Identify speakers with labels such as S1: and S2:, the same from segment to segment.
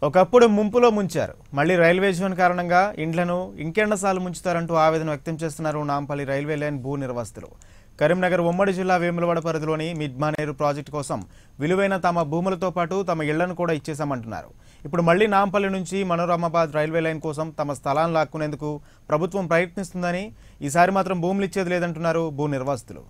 S1: ఒకప్పుడు ముంపులో ముంచారు మళ్ళీ railway zone కారణంగా ఇండ్లను ఇంకెన్నసార్లు ముంచుతారంటూ ఆవేదన వ్యక్తం చేస్తున్నారు నాంపల్లి రైల్వే లైన్ భూ నిర్వాసితులు కరీంనగర్ ఉమ్మడి జిల్లా వేములవాడ పరిధిలోని మిడ్మానేరు ప్రాజెక్టు కోసం విలువైన తమ భూములతో పాటు తమ ఇళ్లను కూడా ఇచ్చేశామంటున్నారు ఇప్పుడు మళ్లీ నాంపల్లి నుంచి మనోరమాబాద్ రైల్వే లైన్ కోసం తమ స్థలాన్ని లాక్కునేందుకు ప్రభుత్వం ప్రయత్నిస్తుందని ఈసారి మాత్రం భూములు ఇచ్చేది లేదంటున్నారు భూ నిర్వాసితులు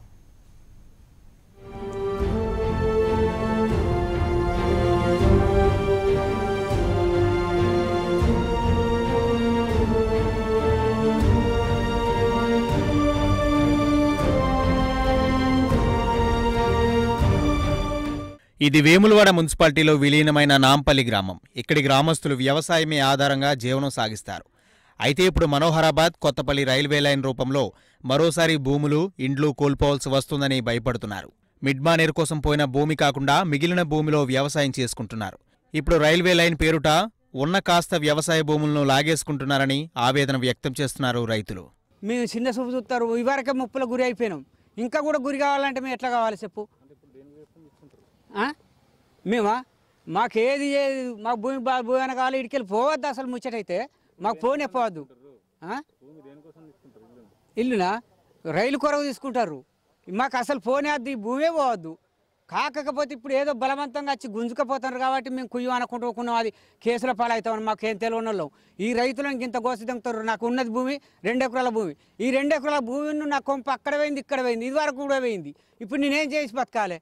S1: ఇది వేములవాడ మున్సిపాలిటీలో విలీనమైన నాంపల్లి గ్రామం ఇక్కడి గ్రామస్తులు వ్యవసాయమే ఆధారంగా జీవనం సాగిస్తారు అయితే ఇప్పుడు మనోహరాబాద్ కొత్తపల్లి రైల్వే లైన్ రూపంలో మరోసారి భూములు ఇండ్లు కోల్పోవాల్సి వస్తుందని భయపడుతున్నారు మిడ్మానేర్ కోసం పోయిన భూమి కాకుండా మిగిలిన భూమిలో వ్యవసాయం చేసుకుంటున్నారు ఇప్పుడు రైల్వే లైన్ పేరుట ఉన్న కాస్త వ్యవసాయ భూములను లాగేసుకుంటున్నారని ఆవేదన వ్యక్తం చేస్తున్నారు రైతులు
S2: మేము చిన్న చూపు చూస్తారు ఇవరకే ముప్పుల గురి అయిపోయినాం ఇంకా కూడా గురి కావాలంటే మేము ఎట్లా కావాలి చెప్పు ఆ? మేమా మాకు ఏది ఏది మాకు భూమి బా- భూమి అని కావాలి ఇడికెళ్ళి పోవద్దు అసలు ముచ్చటైతే మాకు పోనే పోవద్దు ఆ? ఇల్లునా రైలు కొరవ తీసుకుంటారు మాకు అసలు పోనే వద్దు ఈ భూమే పోవద్దు కాకపోతే ఇప్పుడు ఏదో బలవంతంగా వచ్చి గుంజుకపోతున్నారు కాబట్టి మేము కుయ్యం అనుకుంటూ పోకున్నాం అది కేసుల పాలవుతామని మాకేం తెలియని వాళ్ళం ఈ రైతులను ఇంత గోసి దంగుతారు నాకు ఉన్నది భూమి రెండు ఎకరాల భూమి ఈ రెండు ఎకరాల భూమిని నా కొంప అక్కడ పోయింది ఇక్కడ పోయింది ఇది వరకు కూడా పోయింది ఇప్పుడు నేనేం చేసి బతకాలి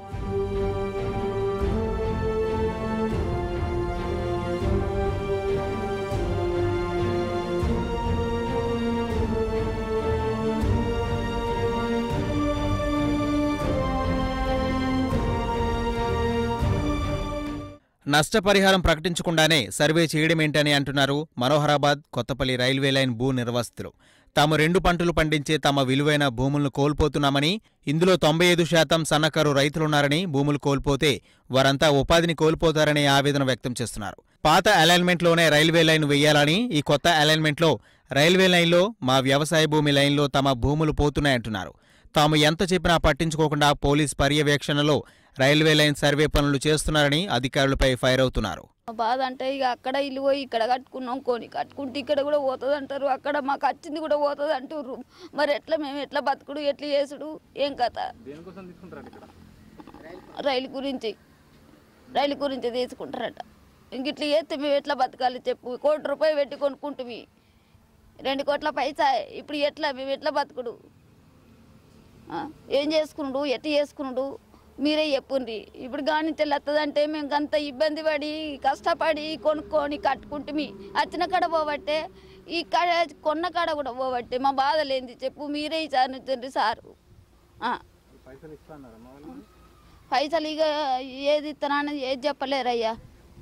S1: నష్టపరిహారం ప్రకటించకుండానే సర్వే చేయడమేంటని అంటున్నారు మనోహరాబాద్ కొత్తపల్లి రైల్వే లైన్ భూ నిర్వాసితులు తాము రెండు పంటలు పండించే తమ విలువైన భూములను కోల్పోతున్నామని ఇందులో తొంభై ఐదు శాతం సన్నకారు రైతులున్నారని భూములు కోల్పోతే వారంతా ఉపాధిని కోల్పోతారనే ఆవేదన వ్యక్తం చేస్తున్నారు పాత అలైన్మెంట్లోనే రైల్వే లైన్ వేయాలని ఈ కొత్త అలైన్మెంట్లో రైల్వే లైన్లో మా వ్యవసాయ భూమి లైన్లో తమ భూములు పోతున్నాయంటున్నారు తాము ఎంత చెప్పినా పట్టించుకోకుండా పోలీస్ పర్యవేక్షణలో రైల్వే లైన్ సర్వే పనులు చేస్తున్నారని అధికారులపై ఫైర్ అవుతున్నారు
S3: మా బాధ అంటే ఇక అక్కడ ఇల్లు పోయి ఇక్కడ కట్టుకున్నాం కొని కట్టుకుంటే ఇక్కడ కూడా పోతుంది అంటారు అక్కడ మాకు వచ్చింది కూడా పోతుంది అంటారు మరి ఎట్లా మేము ఎట్లా బతుకుడు ఎట్లా చేసుడు ఏం కథ రైలు గురించి రైలు గురించి తీసుకుంటారట ఇంక ఇట్లా చేస్తే మేము ఎట్లా బతకాలి చెప్పు కోటి రూపాయలు పెట్టి కొనుక్కుంటుమి రెండు కోట్ల పైసా ఇప్పుడు ఎట్లా మేము ఎట్లా బతుకుడు ఆ, ఏం చేసుకున్నాడు ఎట్లా చేసుకున్నాడు మీరే చెప్పుండ్రి ఇప్పుడు కానీ తెల్లత్తదంటే మేము అంత ఇబ్బంది పడి కష్టపడి కొనుక్కొని కట్టుకుంటుమి వచ్చిన కాడ పోబట్టే ఈ కాడ కొన్న కాడ కూడా పోబట్టే మా బాధ లేనిది చెప్పు మీరే విచారించండి సారు ఆ. పైసలు ఇక ఏది ఇస్తానని ఏది చెప్పలేరయ్యా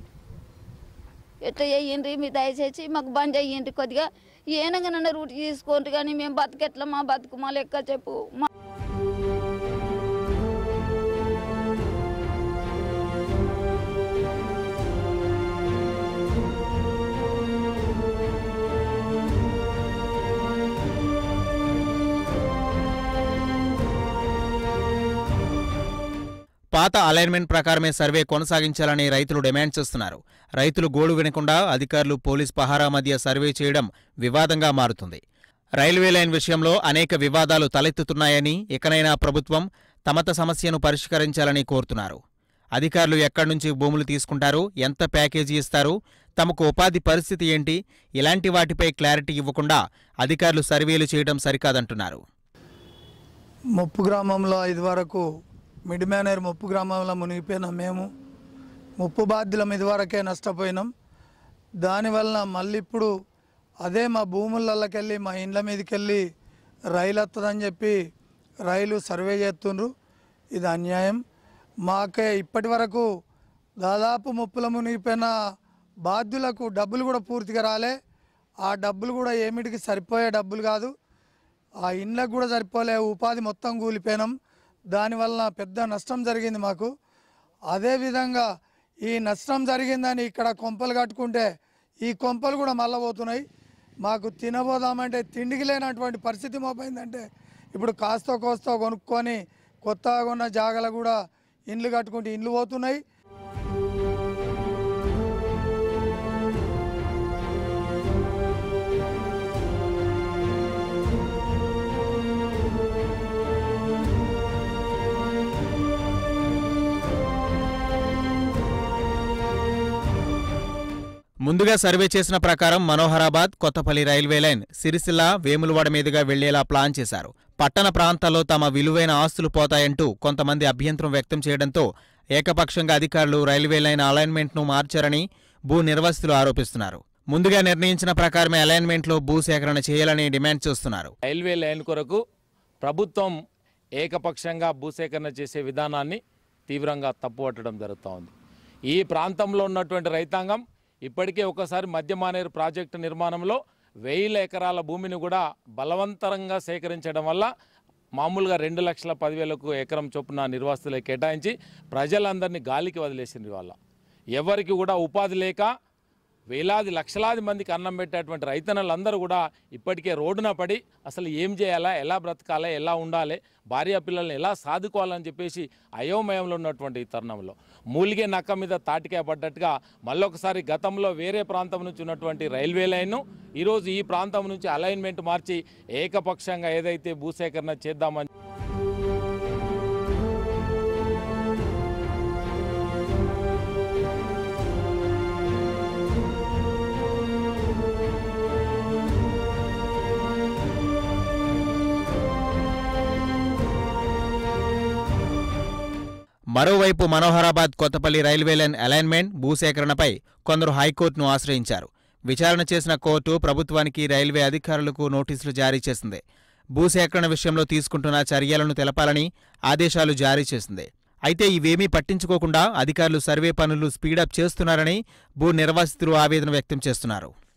S3: ఎట్లా చెయ్యండి మీరు దయచేసి మాకు బంద్ చెయ్యండి కొద్దిగా ఏనగానన్నా రూట్ తీసుకోండి కానీ మేము బతికెట్లా మా బతుకు మా లెక్క చెప్పు మా
S1: పాత అలైన్మెంట్ ప్రకారమే సర్వే కొనసాగించాలని రైతులు డిమాండ్ చేస్తున్నారు రైతులు గోడు వినకుండా అధికారులు పోలీస్ పహారా మధ్య సర్వే చేయడం వివాదంగా మారుతుంది రైల్వే లైన్ విషయంలో అనేక వివాదాలు తలెత్తుతున్నాయని ఇకనైనా ప్రభుత్వం తమత సమస్యను పరిష్కరించాలని కోరుతున్నారు అధికారులు ఎక్కడి నుంచి భూములు తీసుకుంటారు ఎంత ప్యాకేజీ ఇస్తారు తమకు ఉపాధి పరిస్థితి ఏంటి ఇలాంటి వాటిపై క్లారిటీ ఇవ్వకుండా అధికారులు సర్వేలు చేయడం సరికాదంటున్నారు
S4: ముప్పు గ్రామంలో ఇదివరకు మిడ్ మేనేర్ ముప్పు గ్రామంలో మునిగిపోయినాం మేము ముప్పు బాధ్యులం ఇదివరకే నష్టపోయినాం దానివలన మళ్ళీ ఇప్పుడు అదే మా భూములకెళ్ళి మా ఇండ్ల మీదకి వెళ్ళి రైలు వస్తుందని చెప్పి రైలు సర్వే చేస్తుండ్రు ఇది అన్యాయం మాకే ఇప్పటి వరకు దాదాపు ముప్పుల మునిగిపోయిన బాధ్యులకు డబ్బులు కూడా పూర్తిగా రాలే ఆ డబ్బులు కూడా ఏమిటికి సరిపోయే డబ్బులు కాదు ఆ ఇండ్లకు కూడా సరిపోలే ఉపాధి మొత్తం కూలిపోయినాం దానివల్ల పెద్ద నష్టం జరిగింది మాకు అదేవిధంగా ఈ నష్టం జరిగిందని ఇక్కడ కొంపలు కట్టుకుంటే ఈ కొంపలు కూడా మళ్ళా పోతున్నాయి మాకు తినబోదామంటే తిండికి లేనటువంటి పరిస్థితి మోపోయిందంటే ఇప్పుడు కాస్తో కోస్తో కొనుక్కొని కొత్తగా ఉన్న జాగలు కూడా ఇండ్లు కట్టుకుంటే ఇండ్లు పోతున్నాయి
S1: ముందుగా సర్వే చేసిన ప్రకారం మనోహరాబాద్ కొత్తపల్లి రైల్వే లైన్ సిరిసిల్ల వేములవాడ మీదుగా వెళ్లేలా ప్లాన్ చేశారు పట్టణ ప్రాంతాల్లో తమ విలువైన ఆస్తులు పోతాయంటూ కొంతమంది అభ్యంతరం వ్యక్తం చేయడంతో ఏకపక్షంగా అధికారులు రైల్వే లైన్ అలైన్మెంట్ను మార్చారని భూ నిర్వాసితులు ఆరోపిస్తున్నారు ముందుగా నిర్ణయించిన ప్రకారమే అలైన్మెంట్లో భూ సేకరణ చేయాలని డిమాండ్ చేస్తున్నారు
S5: రైల్వే లైన్ కొరకు ప్రభుత్వం ఏకపక్షంగా భూసేకరణ చేసే విధానాన్ని తీవ్రంగా తప్పుపట్టడం జరుగుతూ ఉంది ఈ ప్రాంతంలో ఉన్నటువంటి రైతాంగం ఇప్పటికే ఒకసారి మధ్యమానేరు ప్రాజెక్టు నిర్మాణంలో వేల ఎకరాల భూమిని కూడా బలవంతరంగా సేకరించడం వల్ల మామూలుగా రెండు లక్షల పదివేలకు ఎకరం చొప్పున నిర్వాసితులకు కేటాయించి ప్రజలందరినీ గాలికి వదిలేసింది వాళ్ళ ఎవరికి కూడా ఉపాధి లేక వేలాది లక్షలాది మందికి అన్నం పెట్టేటువంటి రైతన్నలందరూ కూడా ఇప్పటికే రోడ్డున పడి అసలు ఏం చేయాలా ఎలా బ్రతకాలా ఎలా ఉండాలి భార్య పిల్లల్ని ఎలా సాదుకోవాలని చెప్పేసి అయోమయంలో ఉన్నటువంటి ఈ తరుణంలో మూలిగే నక్క మీద తాటికాయ పడ్డట్టుగా మళ్ళొకసారి గతంలో వేరే ప్రాంతం నుంచి ఉన్నటువంటి రైల్వే లైన్ను ఈరోజు ఈ ప్రాంతం నుంచి అలైన్మెంట్ మార్చి ఏకపక్షంగా ఏదైతే భూసేకరణ చేద్దామని
S1: మరోవైపు Manoharabad Kothapalli railway line alignment భూసేకరణపై కొందరు హైకోర్టును ఆశ్రయించారు విచారణ చేసిన కోర్టు ప్రభుత్వానికి రైల్వే అధికారులకు నోటీసులు జారీ చేసింది భూసేకరణ విషయంలో తీసుకుంటున్న చర్యలను తెలపాలని ఆదేశాలు జారీ చేసింది అయితే ఇవేమీ పట్టించుకోకుండా అధికారులు సర్వే పనులు స్పీడప్ చేస్తున్నారని భూ నిర్వాసితులు ఆవేదన వ్యక్తం చేస్తున్నారు